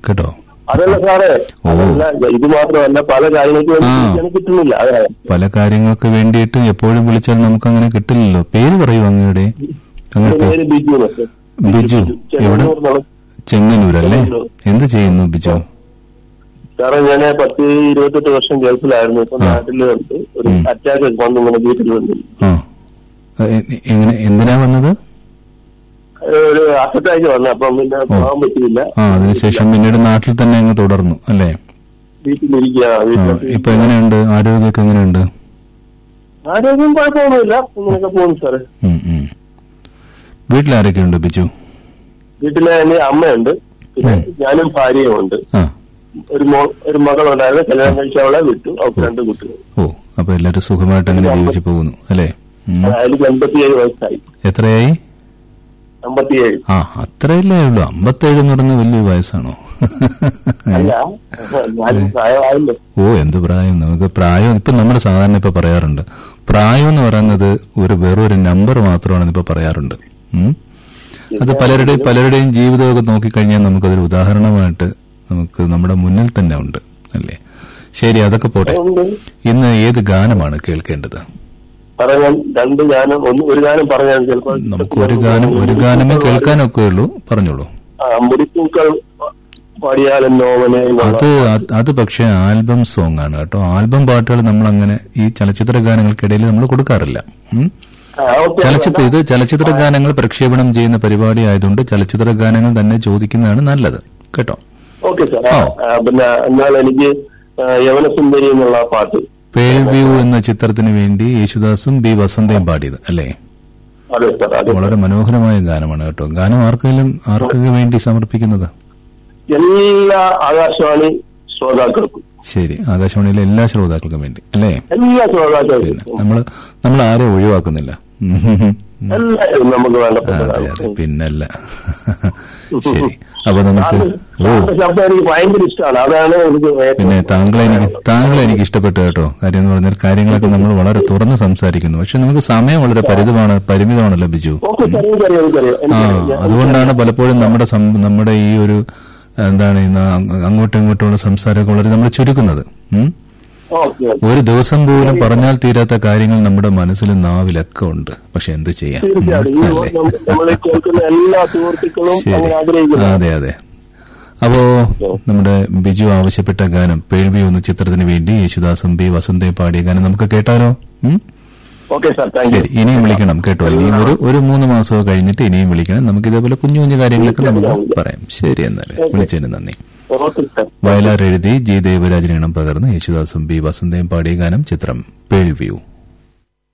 കേട്ടോ അതല്ല സാറേ ഓ. അതല്ല ഇത് മാത്രമല്ല പല കാര്യങ്ങൾക്ക് വേണ്ടി ആ. വിളിക്കാൻ കിട്ടുന്നില്ല അതാണ് പല കാര്യങ്ങൾക്ക് വേണ്ടിയിട്ട് എപ്പോഴും വിളിച്ചാൽ നമുക്ക് അങ്ങനെ കിട്ടില്ലല്ലോ പേര് പറയൂ അങ്ങയുടെ അങ്ങയുടെ എന്റെ പേര് പേര് ബിജു എന്നൊക്കെ. ബിജു എവിടെ ചെങ്ങന്നൂർന്നാണ്. ചെങ്ങന്നൂരല്ലേ ചെങ്ങന്നൂർ. എന്ത് ചെയ്യുന്നു ബിജു സാറേ ഞാൻ പത്ത് ഇരുപത്തെട്ട് വർഷം ഗൾഫിലായിരുന്നു ഇപ്പൊ ആ. നാട്ടില് വന്നിട്ട് ഒരു ഉം. അറ്റാക്ക് ഒക്കെ വന്നു ഇങ്ങനെ വീട്ടിൽ വന്നു ആ എ- എങ്ങനെ എന്തിനാ വന്നത് ഒരു അറ്റാക്ക് വന്നു അപ്പം പിന്നെ പോകാൻ പറ്റിയില്ല ആ അതിനുശേഷം പിന്നീട് നാട്ടിൽ തന്നെ അങ്ങ് തുടർന്നു അല്ലേ വീട്ടിലിരിക്കുക ആ, വീട്ടിലൊക്കെ ഇപ്പൊ എങ്ങനെയുണ്ട് ആരോഗ്യമൊക്കെ എങ്ങനെയുണ്ട് ആരോഗ്യം കുഴപ്പമൊന്നുമില്ല ഇങ്ങനെയൊക്കെ പോകുന്നു സാറേ ഉം, ഉം. വീട്ടിലാരൊക്കെയുണ്ട് ബിജു വീട്ടിലെ എന്റെ അമ്മയുണ്ട് പിന്നെ ഞാനും ഭാര്യയും ഉണ്ട് ആ ഒരു മോ ഒരു മകളുണ്ടായിരുന്നു കല്യാണം കഴിച്ച അവളെ വിട്ടു അവൾക്ക് രണ്ട് കുട്ടികൾ ഓ അപ്പൊ എല്ലാരും സുഖമായിട്ട് അങ്ങനെ ജീവിച്ചു പോകുന്നു അല്ലേ ഉം. എനിക്ക് അമ്പത്തിയേഴ് വയസ്സായി എത്രയായി അമ്പത്തിയേഴ് ആ അത്രയല്ലേ ഉള്ളൂ അമ്പത്തേഴ് എന്ന് പറയുന്നത് വലിയൊരു വയസ്സാണോ അല്ല ഞാൻ പ്രായമായല്ലോ ഓ എന്ത് പ്രായം നമുക്ക് പ്രായം ഇപ്പൊ നമ്മൾ സാധാരണ ഇപ്പൊ പറയാറുണ്ട് പ്രായം എന്ന് പറയുന്നത് ഒരു വെറൊരു നമ്പർ മാത്രമാണെന്ന് ഇപ്പൊ പറയാറുണ്ട് ഉം. അത് പലരുടെയും പലരുടെയും ജീവിതമൊക്കെ നോക്കിക്കഴിഞ്ഞാൽ നമുക്കതൊരു ഉദാഹരണമായിട്ട് നമുക്ക് നമ്മുടെ മുന്നിൽ തന്നെ ഉണ്ട് അല്ലേ ശരി അതൊക്കെ പോട്ടെ അതുകൊണ്ട് ഇന്ന് ഏത് ഗാനമാണ് കേൾക്കേണ്ടത് പറയാൻ രണ്ട് ഗാനം ഒന്ന് ഒരു ഗാനം പറഞ്ഞാൽ ചിലപ്പോൾ നമുക്ക് ഒരു ഗാനം ഒരു ഗാനമേ കേൾക്കാനൊക്കെ ഉള്ളൂ പറഞ്ഞോളൂ ആ, മുടിപ്പൂക്കൾ പാടിയാലും നോവനെ അത് അത് അത് പക്ഷേ ആൽബം സോങ് ആണ് കേട്ടോ ആൽബം പാട്ടുകൾ നമ്മൾ അങ്ങനെ ഈ ചലച്ചിത്ര ഗാനങ്ങൾക്കിടയിൽ നമ്മൾ കൊടുക്കാറില്ല ഉം. ചലച്ചിത്ര ഇത് ചലച്ചിത്ര ഗാനങ്ങൾ പ്രക്ഷേപണം ചെയ്യുന്ന പരിപാടി ആയതുകൊണ്ട് ചലച്ചിത്ര ഗാനങ്ങൾ തന്നെ ചോദിക്കുന്നതാണ് നല്ലത് കേട്ടോ ഓക്കെ സാർ ഓ. പിന്നെ എന്നാൽ എനിക്ക് ആ, യവനസുന്ദരി എന്നുള്ള പാട്ട് പേൾ വ്യൂ എന്ന ചിത്രത്തിന് വേണ്ടി യേശുദാസും ബി വസന്തയും പാടിയത് അല്ലേ അതെ സാർ അതെ വളരെ മനോഹരമായ ഗാനമാണ് കേട്ടോ ഗാനം ആർക്കെങ്കിലും ആർക്കൊക്കെ വേണ്ടി സമർപ്പിക്കുന്നത് എല്ലാ ആകാശവാണി ശ്രോതാക്കൾക്കും ശരി ആകാശവാണിയിലെ എല്ലാ ശ്രോതാക്കൾക്കും വേണ്ടി അല്ലേ എല്ലാ പിന്നെ ശ്രോതാക്കൾക്കും നമ്മൾ നമ്മൾ ആരെ ഒഴിവാക്കുന്നില്ല ഉം. എല്ലാവരും നമുക്ക് അതെ അതെ വേണ്ടപ്പെട്ടതാണ് പിന്നല്ല ശരി അപ്പൊ നമുക്ക് ഓ സാറിന്റെ ശബ്ദം എനിക്ക് ഭയങ്കര ഇഷ്ടമാണ് അതാണ് എനിക്ക് ഏറ്റവും പിന്നെ താങ്കളെ എനിക്ക് താങ്കളെ എനിക്ക് ഇഷ്ടപ്പെട്ടു കേട്ടോ കാര്യം എന്ന് പറഞ്ഞാൽ കാര്യങ്ങളൊക്കെ നമ്മൾ വളരെ തുറന്ന് സംസാരിക്കുന്നു പക്ഷെ നമുക്ക് സമയം വളരെ പരിമിതമാണ് പരിമിതമാണല്ലോ ബിജു ഓക്കെ സാർ എനിക്കറിയാം എനിക്കറിയാം ആ എനിക്കറിയാം. ഞാൻ- അതുകൊണ്ടാണ് പലപ്പോഴും നമ്മുടെ സം- നമ്മുടെ ഈ ഒരു എന്താണ് ഇന്ന് അങ്ങ് അങ്ങോട്ടും ഇങ്ങോട്ടുമുള്ള സംസാരമൊക്കെ വളരെ നമ്മൾ ചുരുക്കുന്നത് ഉം? Okay okay. ഒരു ദിവസം പോലും പറഞ്ഞാൽ തീരാത്ത കാര്യങ്ങൾ നമ്മുടെ മനസ്സിലും നാവിലൊക്കെ ഉണ്ട് പക്ഷെ എന്ത് ചെയ്യാം ഉം, തീർച്ചയായിട്ടും ഈ അല്ലേ നമ്മ- നമ്മളെ കേൾക്കുന്ന എല്ലാ സുഹൃത്തുക്കളും ശരി അങ്ങനെ ആഗ്രഹിക്കുന്നു അതെ അതെ അപ്പോ നമ്മുടെ ബിജു ആവശ്യപ്പെട്ട ഗാനം പേൾവി എന്ന ചിത്രത്തിന് വേണ്ടി യേശുദാസും ബി വസന്തയും പാടിയ ഗാനം നമുക്ക് കേട്ടാലോ ഉം? ഓക്കെ സാർ താങ്ക് യു ശരി ഇനിയും വിളിക്കണം കേട്ടോ ഇനിയും ഒരു ഒരു മൂന്ന് മാസമൊക്കെ കഴിഞ്ഞിട്ട് ഇനിയും വിളിക്കണം നമുക്ക് ഇതേപോലെ കുഞ്ഞു കുഞ്ഞു കാര്യങ്ങളൊക്കെ നമുക്ക് പറയാം ശരി എന്നാൽ വിളിച്ചതിന് നന്ദി ഓക്കെ സാർ വയലാർ എഴുതി ജി ദേവരാജനീണം പകർന്ന് യേശുദാസും ബി വസന്തയും പാടിയ ഗാനം ചിത്രം പേൾവ്യൂ